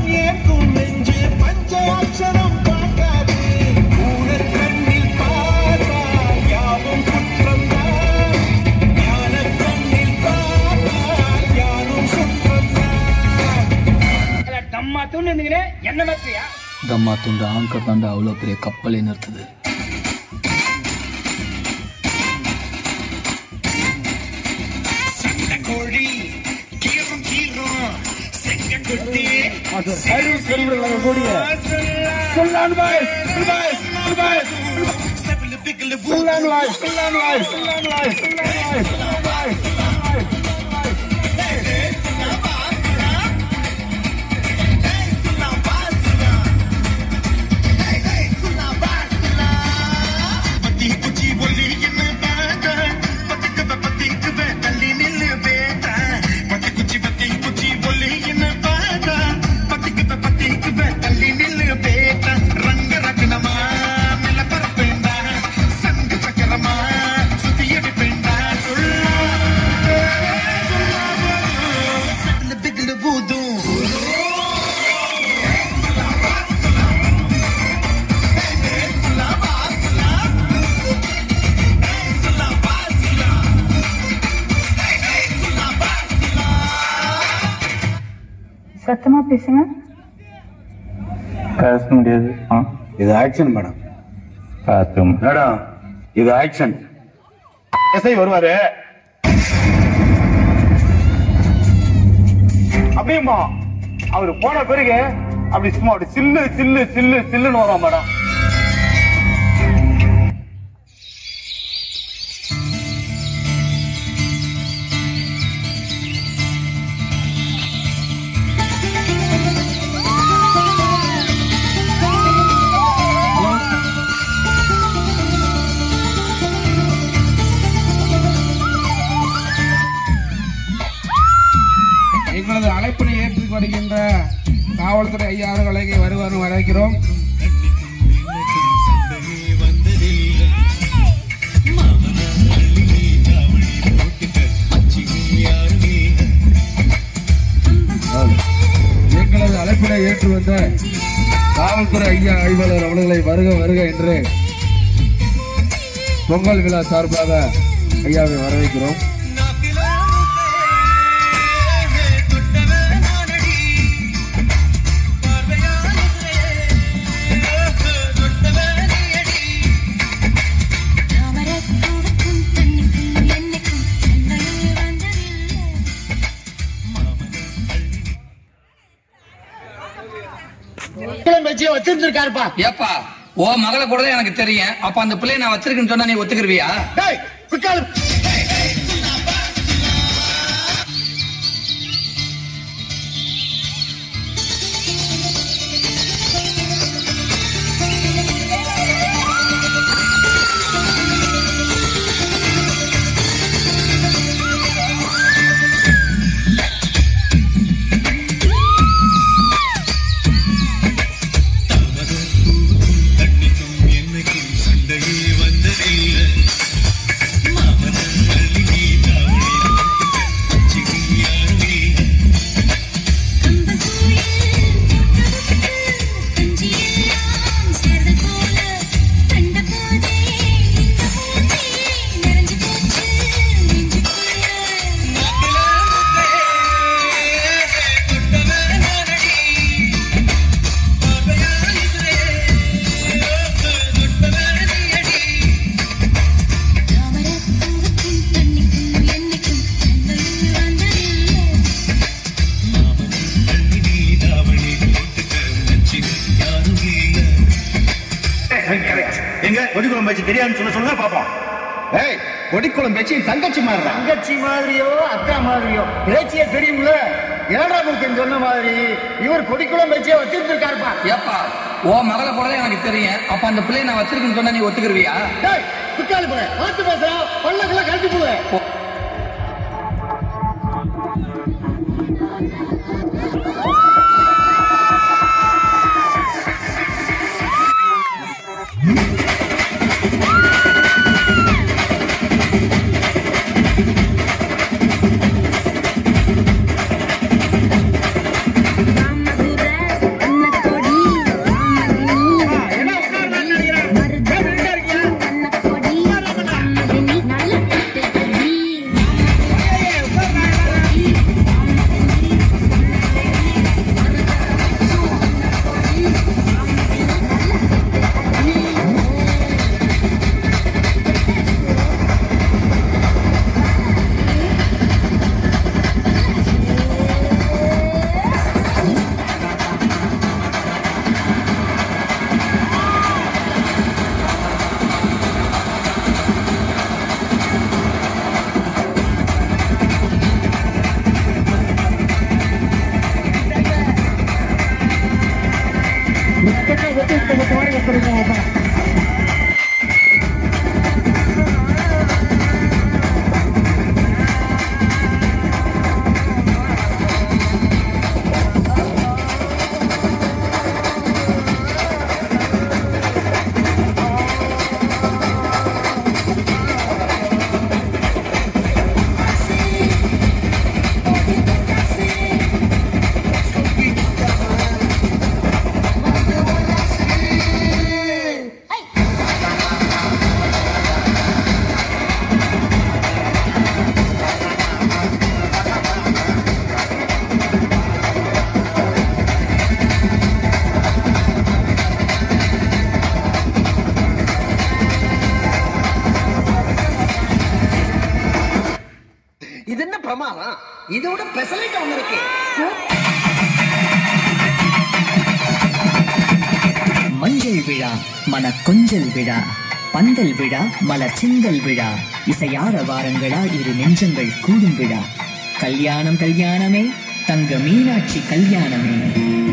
ஏற்கும் நெஞ்சு பஞ்சாட்சரம் பார்க்காது ஊழல் கண்ணில் பார்த்தால் யாவும் குற்றம்தான் ஞான கண்ணில் பார்த்தால் யாரும் குற்றம்தான் தம்மா தூண்டு இருந்தீங்களே என்ன மாத்திரியா தம்மா துண்டு ஆங்கர் தாண்டா அவ்வளோ பெரிய கப்பலே நிறுத்துது கோழி கீரும் கீரும் செங்கக்குட்டி சொல்லான் பாய் பாய் பாய் செவிலு பிகிலு சொல்லான் பாய் சொல்லான் பாய் சொல்லான் பாய் சொல்லான் பாய் பத்தி குச்சி ஒல்லி என்ன பாத்த பத்திக்குவ பத்திக்குவ தள்ளி நில்லு பேத்த பத்தி குச்சி பத்தி குச்சி ஒல்லி என்ன பாத்த பத்திக்குவ பத்திக்குவ தள்ளி நில்லு பேத்த ரங்க ரகணமா நில பரப்பேண்டா சங்கு சக்கரமா சுத்தி அடிப்பேண்டா சொல்லா சொல்லா பிகிலு பூதும் சத்தமா பேசுங்க பேச முடியாது ஆ இது ஆக்ஷன் மேடம் பாத்ரூம் மேடம் இது ஆக்ஷன் எஸ்ஐ வருவாரு அப்படியுமா அவரு போன பிறகு அப்படி சும்மா அப்படி சில்லு சில்லு சில்லு சில்லுன்னு வரும் மேடம் எங்களது அழைப்பினை ஏற்று வருகின்ற காவல்துறை ஐயா அவர்களை வருவார் வரவேற்கிறோம் எங்களது அழைப்பினை ஏற்று வந்த காவல்துறை ஐயா ஆய்வாளர் அவர்களை வருக வருக என்று பொங்கல் விழா சார்பாக ஐயாவை வரவேற்கிறோம் தாமரப்பூவுக்கும் தண்ணிக்கும் எண்ணெய்க்கும் சண்டையே வந்ததில்லை ஏப்பா ஓ மகளை கூட தான் எனக்கு தெரியும் அப்ப அந்த பிள்ளைய நான் வச்சிருக்கேன்னு சொன்னா நீ ஒத்துக்கிருவியா கஞ்சியெல்லாம் சேர்ந்தல் போல கண்ட போதே இந்த போதே நிறைஞ்சு போச்சு நெஞ்சுக்குள்ள தாமரப்பூவுக்கும் தண்ணிக்கும் எண்ணெய்க்கும் சண்டையே வந்ததில்லை எங்க கொடிக்குளம் வச்சு தெரியாதுன்னு சொல்ல சொல்லுங்க பாப்போம் ஏய் கொடிக்குளம் பேச்சு தங்கச்சி மாதிரி தங்கச்சி மாதிரியோ அக்கா மாதிரியோ பேச்சியே தெரியும்ல ஏழாம் முருகன் சொன்ன மாதிரி இவர் கொடிக்குளம் பேச்சியே வச்சிருந்திருக்காருப்பா ஏப்பா ஓ மகளை கூட தான் எனக்கு தெரியும் அப்ப அந்த பிள்ளைய நான் வச்சிருக்கேன்னு சொன்னா நீ ஒத்துக்கிருவியா டேய் குக்காலி போல பார்த்து பேசுறா பல்லக்குள்ள கழட்டி போடுவேன் மாமதுரை இது என்ன பிரமாதம் இதோட பெசலைட் ஒண்ணு இருக்கு மஞ்சள் விழா மன கொஞ்சல் விழா பந்தல் விழா மலர் செங்கல் விழா இசையார வாரங்களா இரு நெஞ்சங்கள் கூடும் விழா கல்யாணம் கல்யாணமே தங்க மீனாட்சி கல்யாணமே